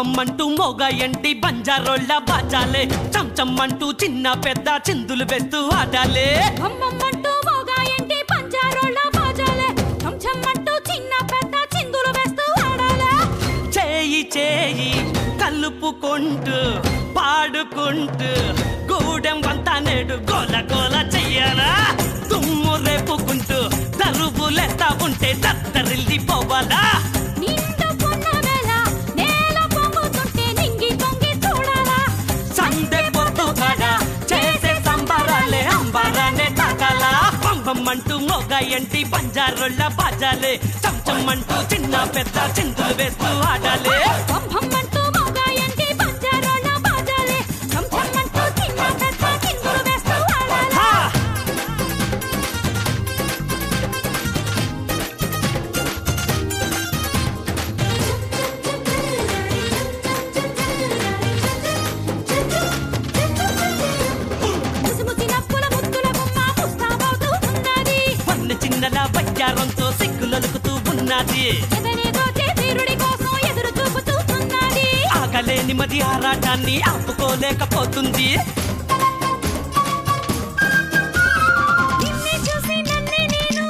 పంపమ్మంటూ మోగా ఎంటి బంజారోళ్ళ బాజాలే చంచమ్మంటూ చిన్న పెద్ద చిందులు వేస్తూ ఆడాలే అమ్మమ్మంటూ మోగాయంటి పంజారోళ్ళ బాజాలే చెంచమ్మంటూ చిన్న పెద్ద చిందులు వేస్తూ ఆడాలే చేయి చేయి కలుపుకుంటూ పాడుకుంటూ గూడెం వంతా నేడు గోల గోల చెయ్యాలా తుమ్ము రేపుకుంటూ తలుపులేస్తా ఉంటే దత్తరిల్లి పోవాలా నిండు పొన్న వేళ నేల పొంగుతుంటే నింగి తొంగి చూడాలా సందె పొద్దు కాడ చేసే సంబరాలే అంబరానే తాకాలా పంపమ్మంటూ మొగ ఎంటి పంజారుళ్ళ బాజాలే చంచమ్మంటూ చిన్న పెద్ద చిందులు వేస్తూ ఆడాలే పంపమ్మంటూ మోగాయంటి పంజారోళ్ళ బాజాలే చెంచమ్మంటూ చిన్న పెద్ద చిందులు వేస్తూ ఆడాలా హా! ముసిముసి నవ్వుల ముద్దుల బొమ్మ ముస్తాబవుతూ ఉన్నది పన్ను చిన్నల వయ్యారంతో సిగ్గులొలుకుతూ ఉన్నది ఎదనేదో వీరుడి కోసం ఎదురు చూపుతూ ఉన్నది ఆగలేని మది ఆరాటాన్ని ఆపుకోలేకపోతుంది నిన్నే చూసి నన్నే నేను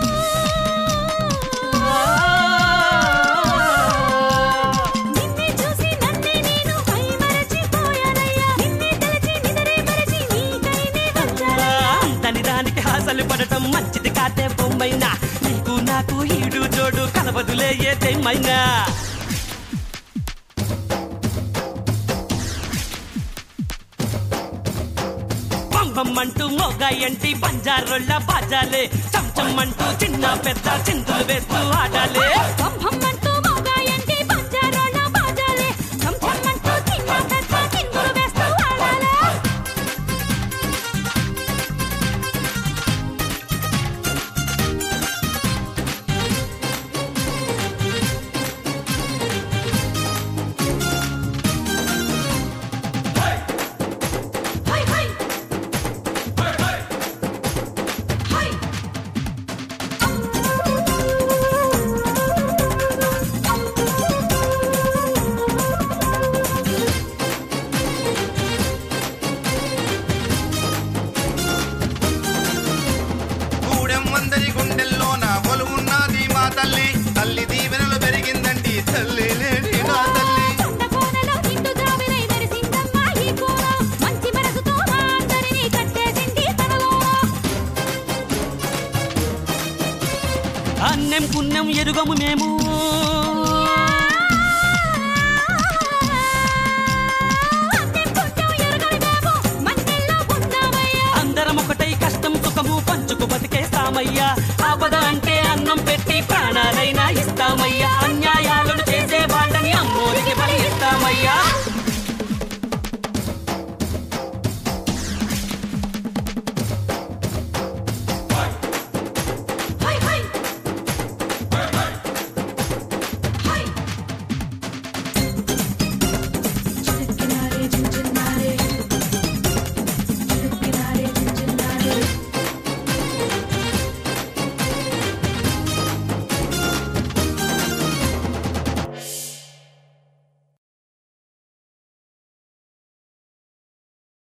నిన్నే చూసి నన్నే నేను మైమరచిపోయానయ్యా నిన్నే తలచి నిదరే మరచి నీకైనే వచ్చాను దాని దానికి హాసలు పడటం మంచిది కాదే బొమ్మైనా నీకు నాకు ఈడు జోడు కలవదులే ఏదేమైనా పంపమ్మంటూ మొగ ఎంటి బంజారుళ్ళ బాజాలే చంచమ్మంటూ చిన్న పెద్ద చిందులు వేస్తూ ఆడాలే పంపమ్మంటూ మోగాయంటి పంజారోళ్ళ బాజాలే చెంచమ్మంటూ చిన్న పెద్ద చిందులు వేస్తూ ఆడాలే హై హై హై గూడెం వందరి గుండెల్లోన ఉన్నది మా తల్లి తల్లి దీవెనలు పెరిగిందండి తల్లి లేని నా తల్లి కొండ కోనలో నిండు జాబిలై నరిసిందమ్మ ఈ కోన మంచి మనసుతో మా అందరినీ కట్టేసింది తనలోన అన్నం పుణ్యం ఎరుగము మేము